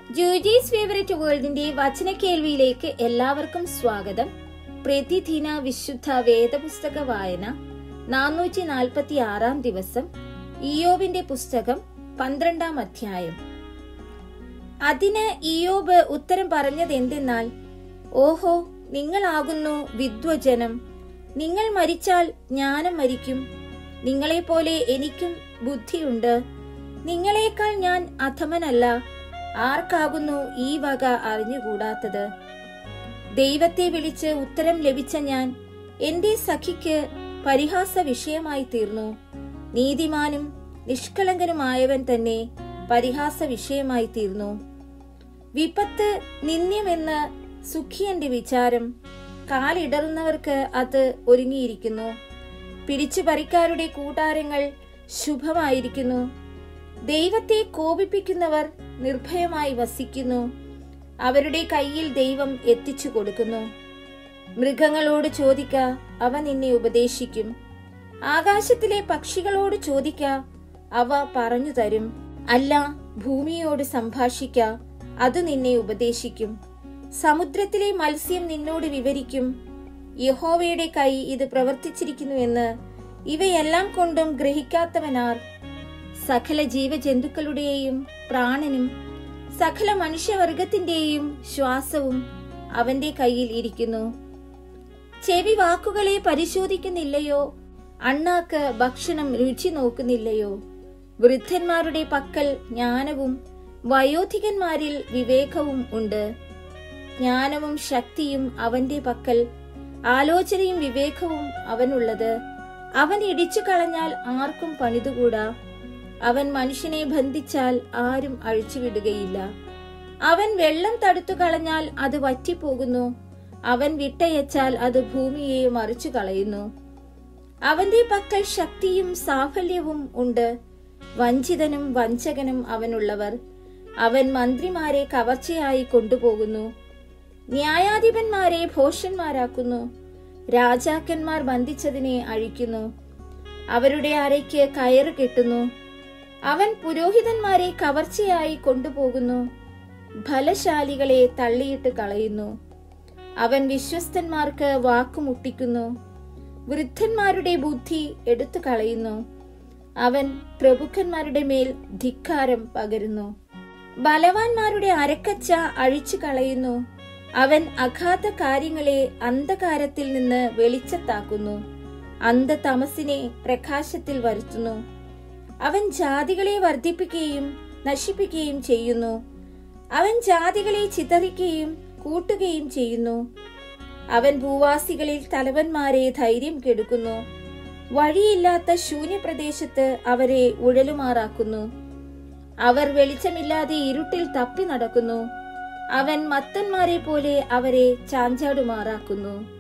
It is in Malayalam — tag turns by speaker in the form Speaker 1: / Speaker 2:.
Speaker 1: ജൂജീസ് ഫേവറേറ്റ് വേൾഡിന്റെ വചന കേൾവിയിലേക്ക് എല്ലാവർക്കും സ്വാഗതം പ്രതിദിന വിശുദ്ധ വേദപുസ്തക വായന നാനൂറ്റി നാൽപ്പത്തി ആറാം ദിവസം ഇയോബിന്റെ പുസ്തകം പന്ത്രണ്ടാം അധ്യായം അതിന് ഇയോബ് ഉത്തരം പറഞ്ഞത് എന്തെന്നാൽ ഓഹോ നിങ്ങളാകുന്നു വിദ്വജനം നിങ്ങൾ മരിച്ചാൽ ഞാനും മരിക്കും നിങ്ങളെപ്പോലെ എനിക്കും ബുദ്ധിയുണ്ട് നിങ്ങളെക്കാൾ ഞാൻ അധമനല്ല ആർക്കാകുന്നു ഈ വക അറിഞ്ഞുകൂടാത്തത് ദൈവത്തെ വിളിച്ച് ഉത്തരം ലഭിച്ച ഞാൻ എന്റെ സഖിക്ക് പരിഹാസ വിഷയമായി തീർന്നു നീതിമാനും നിഷ്കളങ്കനുമായവൻ തന്നെ പരിഹാസ വിഷയമായി തീർന്നു വിപത്ത് നിന്ദ്യമെന്ന് സുഖിയന്റെ വിചാരം കാലിടറുന്നവർക്ക് അത് ഒരുങ്ങിയിരിക്കുന്നു പിടിച്ചുപറിക്കാരുടെ കൂടാരങ്ങൾ ശുഭമായിരിക്കുന്നു ദൈവത്തെ കോപിപ്പിക്കുന്നവർ നിർഭയമായി വസിക്കുന്നു അവരുടെ കയ്യിൽ ദൈവം എത്തിച്ചു കൊടുക്കുന്നു മൃഗങ്ങളോട് ചോദിക്ക അവ നിന്നെ ഉപദേശിക്കും ആകാശത്തിലെ പക്ഷികളോട് ചോദിക്ക അവ പറഞ്ഞു തരും അല്ല ഭൂമിയോട് സംഭാഷിക്ക അത് നിന്നെ ഉപദേശിക്കും സമുദ്രത്തിലെ മത്സ്യം നിന്നോട് വിവരിക്കും യഹോവയുടെ കൈ ഇത് പ്രവർത്തിച്ചിരിക്കുന്നുവെന്ന് ഇവയെല്ലാം കൊണ്ടും ഗ്രഹിക്കാത്തവനാർ സകല ജീവജന്തുക്കളുടെയും പ്രാണനും സകല മനുഷ്യവർഗത്തിന്റെയും ശ്വാസവും അവന്റെ കയ്യിൽ ഇരിക്കുന്നു ചെവി വാക്കുകളെ പരിശോധിക്കുന്നില്ലയോ അണ്ണാക്ക് ഭക്ഷണം രുചി നോക്കുന്നില്ലയോ വൃദ്ധന്മാരുടെ പക്കൽ ജ്ഞാനവും വയോധികന്മാരിൽ വിവേകവും ഉണ്ട് ജ്ഞാനവും ശക്തിയും അവന്റെ പക്കൽ ആലോചനയും വിവേകവും അവനുള്ളത് അവൻ ഇടിച്ചു കളഞ്ഞാൽ ആർക്കും പണിതുകൂടാ അവൻ മനുഷ്യനെ ബന്ധിച്ചാൽ ആരും അഴിച്ചുവിടുകയില്ല അവൻ വെള്ളം തടുത്തു കളഞ്ഞാൽ അത് വറ്റിപ്പോകുന്നു അവൻ വിട്ടയച്ചാൽ അത് ഭൂമിയെ മറിച്ചു കളയുന്നു അവന്റെ പക്കൽ ശക്തിയും സാഫല്യവും ഉണ്ട് വഞ്ചിതനും വഞ്ചകനും അവനുള്ളവർ അവൻ മന്ത്രിമാരെ കവർച്ചയായി കൊണ്ടുപോകുന്നു ന്യായാധിപന്മാരെ ഭോഷന്മാരാക്കുന്നു രാജാക്കന്മാർ ബന്ധിച്ചതിനെ അഴിക്കുന്നു അവരുടെ അരയ്ക്ക് കയറ് കെട്ടുന്നു അവൻ പുരോഹിതന്മാരെ കവർച്ചയായി കൊണ്ടുപോകുന്നു ഫലശാലികളെ തള്ളിയിട്ട് കളയുന്നു അവൻ വിശ്വസ്തന്മാർക്ക് വാക്കുമുട്ടിക്കുന്നു വൃദ്ധന്മാരുടെ ബുദ്ധി എടുത്തു കളയുന്നു അവൻ പ്രഭുക്കന്മാരുടെ മേൽ ധിക്കാരം പകരുന്നു ബലവാന്മാരുടെ അരക്കച്ച അഴിച്ചു കളയുന്നു അവൻ അഗാധ കാര്യങ്ങളെ അന്ധകാരത്തിൽ നിന്ന് വെളിച്ചത്താക്കുന്നു അന്ധതമസിനെ പ്രകാശത്തിൽ വരുത്തുന്നു അവൻ ജാതികളെ വർദ്ധിപ്പിക്കുകയും നശിപ്പിക്കുകയും ചെയ്യുന്നു അവൻ ജാതികളെ ചിതറിക്കുകയും കൂട്ടുകയും ചെയ്യുന്നു അവൻ ഭൂവാസികളിൽ തലവന്മാരെ ധൈര്യം കെടുക്കുന്നു വഴിയില്ലാത്ത ശൂന്യപ്രദേശത്ത് അവരെ ഉഴലുമാറാക്കുന്നു അവർ വെളിച്ചമില്ലാതെ ഇരുട്ടിൽ തപ്പി നടക്കുന്നു അവൻ മത്തന്മാരെ പോലെ അവരെ ചാഞ്ചാടുമാറാക്കുന്നു